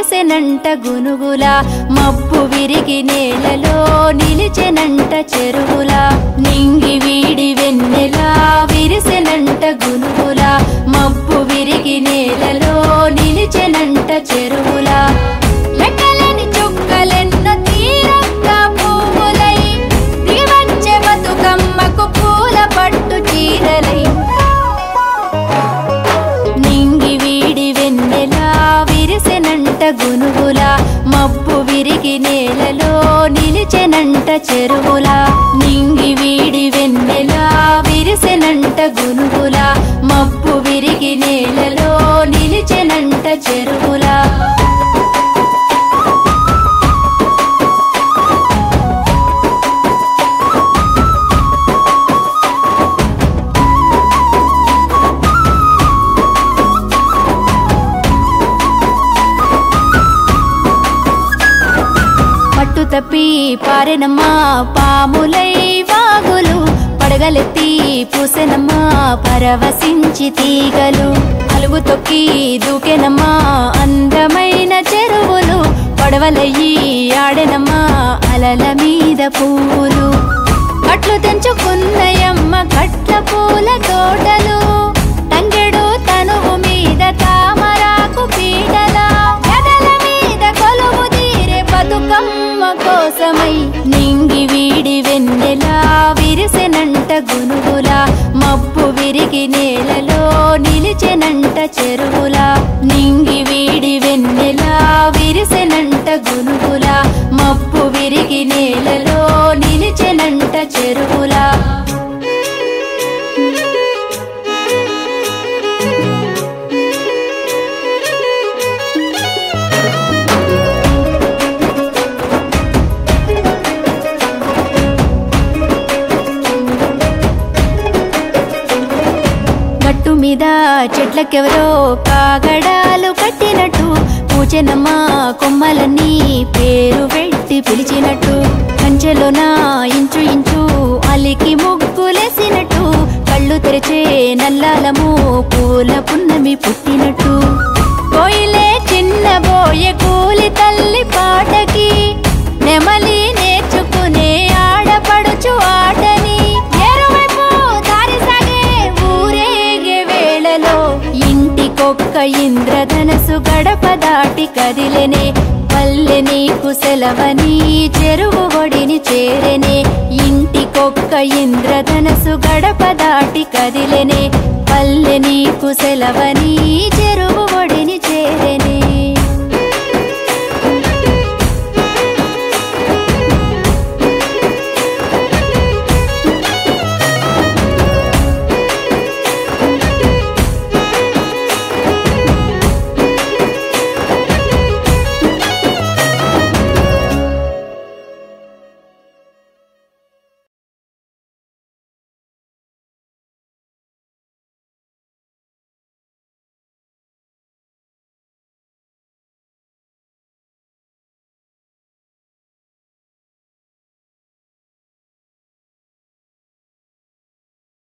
విరిసెనంట గునుగుల మబ్బు విరిగి నేలలో నిలిచెనంట చెరువుల నింగి వీడి వెన్నెలా విరిసెనంట గునుగుల మబ్బు విరిగి నేలలో నిలిచెనంట చెరువుల లెక్కలేని చుక్కలెన్నో తీరంగా పువ్వులై దివచ్చే బతుకమ్మకు పూల పట్టు చీరలై నింగి వీడి వెన్నెలా విరిసెనంట గునుగుల మబ్బు విరిగి నేలలో నిలిచెనంట చెరువుల నింగి వీడి వెన్నెలా విరిసెనంట గునుగుల మబ్బు విరిగి నేలలో నిలిచెనంట చెరువుల పట్టు తప్పి పారెనమ్మా పాములై వాగులు పడగలెత్తి పూసెనమ్మా పరవశించి తీగలు అలుగు తొక్కి దూకెనమ్మా అందమైన చెరువులు పడవలయ్యి ఆడెనమ్మా అలల మీద పువ్వులు కట్లు తెంచుకున్నయమ్మ కట్ల పూల తోటలు తంగెడు తనువు మీద తామరాకు పీటల ఎదల మీద కొలువు తీరే బతుకమ్మ కోసమై నింగి వీడి వెన్నెలా విరిసెనంట గునుగుల మబ్బు విరిగి నేలలో నిలిచెనంట చెరువుల నింగి వీడి వెన్నెలా విరిసెనంట గునుగుల మబ్బు విరిగి నేలలో నిలిచెనంట చెరువుల గట్టు మీద చెట్లకెవరో కాగడాలు కట్టినట్టు పూచెనమ్మ కొమ్మలన్నీ పేరు పెట్టి పిలిచినట్టు కంచెలోన ఇంచు ఇంచు అలికి ముగ్గులేసినట్టు కళ్ళు తెరిచే నల్లాలము పూల పున్నమి పుట్టినట్టు కోయిలే చిన్న బోయే కూలి తల్లి పాటకి నెమలి నేర్చుకునే ఆడపడుచు ఆటని ఎరువైపు దారి సాగే ఊరేగే వేళలో ఇంటికొక్క ఇంద్రధనసు గడప దాటి కదిలెనే పల్లె నీకు సెలవని చెరువు ఒడిని చేరెనే ఇంటికొక్క ఇంద్రధనసు గడప దాటి కదిలెనే పల్లె నీకు సెలవని చెరువు ఒడి